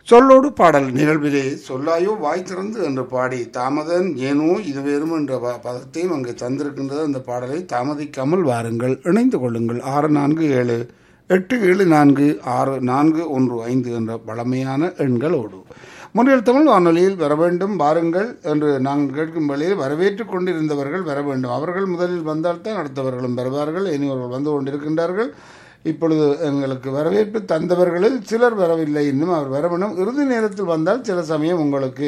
சொல்லோடு பாடல் நிகழ்விலே சொல்லாயோ வாய் திறந்து என்று பாடி தாமதன் ஏனோ இது வேறும் என்ற ப- பதத்தையும் அங்கு தந்திருக்கின்றது அந்த பாடலை தாமதிக்காமல் வாருங்கள் இணைந்து கொள்ளுங்கள் ஆறு நான்கு ஏழு எட்டு ஏழு நான்கு ஆறு நான்கு ஒன்று ஐந்து என்ற பழமையான எண்களோடு முன்னில் தமிழ் வானொலியில் வர வேண்டும் வாருங்கள் என்று நாங்கள் கேட்கும் வேளையில் வரவேற்றுக் கொண்டிருந்தவர்கள் வர வேண்டும் அவர்கள் முதலில் வந்தால்தான் அடுத்தவர்களும் வருவார்கள் இனிவர்கள் வந்து கொண்டிருக்கின்றார்கள் இப்பொழுது எங்களுக்கு வரவேற்பு தந்தவர்களில் சிலர் வரவில்லை இன்னும் அவர் வர வேண்டும் இறுதி நேரத்தில் வந்தால் சில சமயம் உங்களுக்கு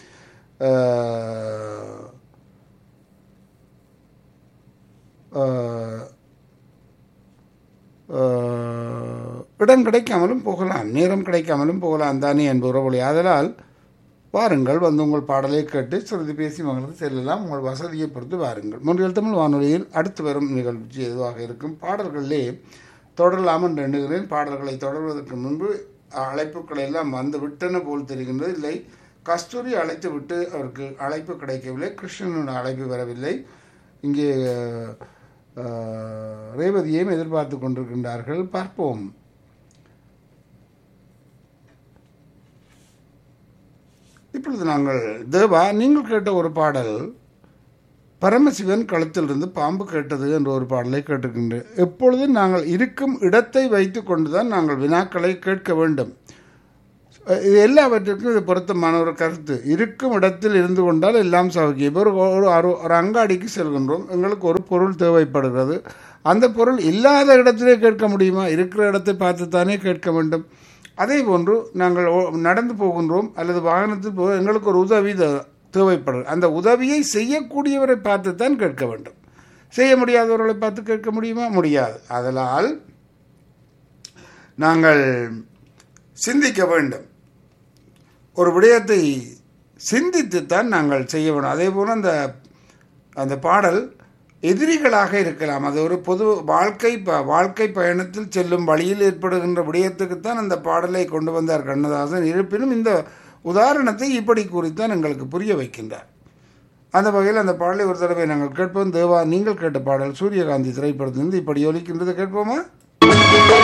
ஆஹ், ஆஹ், ஆஹ், இடம் கிடைக்காமலும் போகலாம் நேரம் கிடைக்காமலும் போகலாம் தானே என்பது உறவுகளை ஆதலால் வாருங்கள் வந்து உங்கள் பாடலை கேட்டு சிறிது பேசி மகளுக்கு செல்லலாம் உங்கள் வசதியை பொறுத்து வாருங்கள் முன்றில் தமிழ் வானொலியில் அடுத்து வரும் நிகழ்ச்சி எதுவாக இருக்கும் பாடல்களிலே தொடரலாம் என்று எண்ணுகிறேன் பாடல்களை தொடர்வதற்கு முன்பு அழைப்புகள் எல்லாம் வந்து விட்டன போல் தெரிகின்றது இல்லை கஸ்தூரி அழைத்து விட்டு அவருக்கு அழைப்பு கிடைக்கவில்லை கிருஷ்ணனோட அழைப்பு வரவில்லை இங்கே அஹ், ரேவதியையும் எதிர்பார்த்து கொண்டிருக்கின்றார்கள் பார்ப்போம் இப்பொழுது நாங்கள் தேவா நீங்கள் கேட்ட ஒரு பாடல் பரமசிவன் கழுத்திலிருந்து பாம்பு கேட்டது என்ற ஒரு பாடலை கேட்டிருக்கின்றேன் எப்பொழுதும் நாங்கள் இருக்கும் இடத்தை வைத்து கொண்டுதான் நாங்கள் வினாக்களை கேட்க வேண்டும் அஹ் இது எல்லாவற்றிற்கும் இது பொருத்தமான ஒரு கருத்து இருக்கும் இடத்தில் இருந்து கொண்டால் எல்லாம் சௌக்கியம் இப்போ ஒரு ஒரு அரு- ஒரு அங்காடிக்கு செல்கின்றோம் எங்களுக்கு ஒரு பொருள் தேவைப்படுகிறது அந்த பொருள் இல்லாத இடத்திலே கேட்க முடியுமா இருக்கிற இடத்தை பார்த்து தானே கேட்க வேண்டும் அதே போன்று நாங்கள் ஓ- நடந்து போகின்றோம் அல்லது வாகனத்தில் போக எங்களுக்கு ஒரு உதவி தே- தேவைப்படுகிறது அந்த உதவியை செய்யக்கூடியவரை பார்த்து தான் கேட்க வேண்டும் செய்ய முடியாதவர்களை பார்த்து கேட்க முடியுமா முடியாது அதனால் நாங்கள் சிந்திக்க வேண்டும் ஒரு விடயத்தை சிந்தித்துத்தான் நாங்கள் செய்ய வேண்டும் அதே போல் அந்த அந்த பாடல் எதிரிகளாக இருக்கலாம் அது ஒரு பொது வாழ்க்கை ப- வாழ்க்கை பயணத்தில் செல்லும் வழியில் ஏற்படுகின்ற விடயத்துக்குத்தான் அந்த பாடலை கொண்டு வந்தார் கண்ணதாசன் இருப்பினும் இந்த உதாரணத்தை இப்படி கூறித்தான் எங்களுக்கு புரிய வைக்கின்றார் அந்த வகையில் அந்த பாடலை ஒரு தடவை நாங்கள் கேட்போம் தேவா நீங்கள் கேட்ட பாடல் சூரியகாந்தி திரைப்படத்திலிருந்து இப்படி ஒலிக்கின்றது கேட்போமா